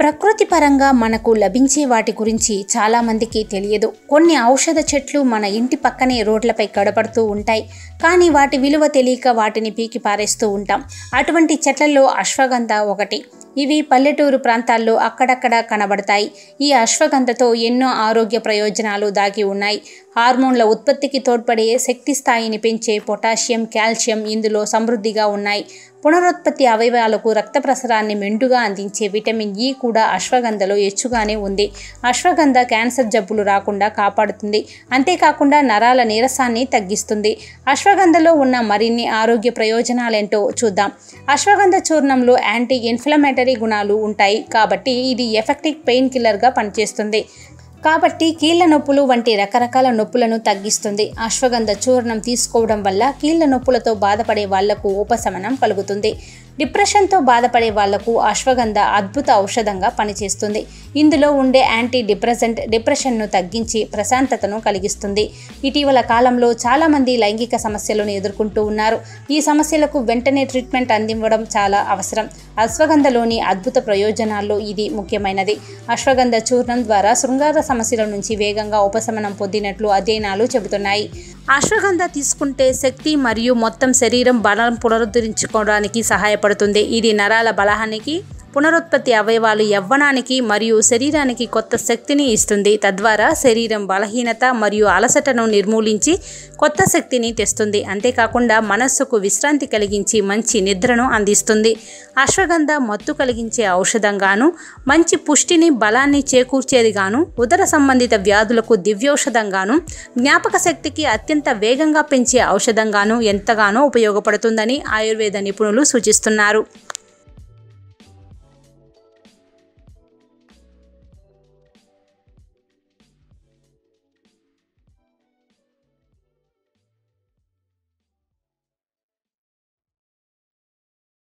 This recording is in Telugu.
ప్రకృతి పరంగా మనకు లభించే వాటి గురించి చాలామందికి తెలియదు కొన్ని ఔషధ చెట్లు మన ఇంటి పక్కనే రోడ్లపై కడపడుతూ ఉంటాయి కానీ వాటి విలువ తెలియక వాటిని పీకి పారేస్తూ ఉంటాం అటువంటి చెట్లలో అశ్వగంధ ఒకటి ఇవి పల్లెటూరు ప్రాంతాల్లో అక్కడక్కడ కనబడతాయి ఈ అశ్వగంధతో ఎన్నో ఆరోగ్య ప్రయోజనాలు దాగి ఉన్నాయి హార్మోన్ల ఉత్పత్తికి తోడ్పడే శక్తి స్థాయిని పెంచే పొటాషియం కాల్షియం ఇందులో సమృద్ధిగా ఉన్నాయి పునరుత్పత్తి అవయవాలకు రక్త ప్రసరాన్ని మెండుగా అందించే విటమిన్ ఈ కూడా అశ్వగంధలో ఎచ్చుగానే ఉంది అశ్వగంధ క్యాన్సర్ జబ్బులు రాకుండా కాపాడుతుంది అంతేకాకుండా నరాల నీరసాన్ని తగ్గిస్తుంది అశ్వగంధలో ఉన్న మరిన్ని ఆరోగ్య ప్రయోజనాలేంటో చూద్దాం అశ్వగంధ చూర్ణంలో యాంటీ ఇన్ఫ్లమేటరీ గుణాలు ఉంటాయి కాబట్టి ఇది ఎఫెక్టివ్ పెయిన్ కిల్లర్గా పనిచేస్తుంది కాబట్టి కీళ్ళ నొప్పులు వంటి రకరకాల నొప్పులను తగ్గిస్తుంది అశ్వగంధ చూర్ణం తీసుకోవడం వల్ల కీళ్ళ నొప్పులతో బాధపడే వాళ్లకు ఉపశమనం కలుగుతుంది డిప్రెషన్తో బాధపడే వాళ్లకు అశ్వగంధ అద్భుత ఔషధంగా పనిచేస్తుంది ఇందులో ఉండే యాంటీ డిప్రెసెంట్ డిప్రెషన్ను తగ్గించి ప్రశాంతతను కలిగిస్తుంది ఇటీవల కాలంలో చాలామంది లైంగిక సమస్యలను ఎదుర్కొంటూ ఉన్నారు ఈ సమస్యలకు వెంటనే ట్రీట్మెంట్ అందివ్వడం చాలా అవసరం అశ్వగంధలోని అద్భుత ప్రయోజనాల్లో ఇది ముఖ్యమైనది అశ్వగంధ చూర్ణం ద్వారా శృంగార సమస్యల నుంచి వేగంగా ఉపశమనం పొందినట్లు అధ్యయనాలు చెబుతున్నాయి అశ్వగంధ తీసుకుంటే శక్తి మరియు మొత్తం శరీరం బలం పునరుద్ధరించుకోవడానికి సహాయపడుతుంది ఇది నరాల బలానికి పునరుత్పత్తి అవయవాలు యవ్వనానికి మరియు శరీరానికి కొత్త శక్తిని ఇస్తుంది తద్వారా శరీరం బలహీనత మరియు అలసటను నిర్మూలించి కొత్త శక్తిని తెస్తుంది అంతేకాకుండా మనస్సుకు విశ్రాంతి కలిగించి మంచి నిద్రను అందిస్తుంది అశ్వగంధ మత్తు కలిగించే ఔషధంగాను మంచి పుష్టిని బలాన్ని చేకూర్చేదిగాను ఉదర సంబంధిత వ్యాధులకు దివ్యౌషధంగాను జ్ఞాపక శక్తికి అత్యంత వేగంగా పెంచే ఔషధంగాను ఎంతగానో ఉపయోగపడుతుందని ఆయుర్వేద నిపుణులు సూచిస్తున్నారు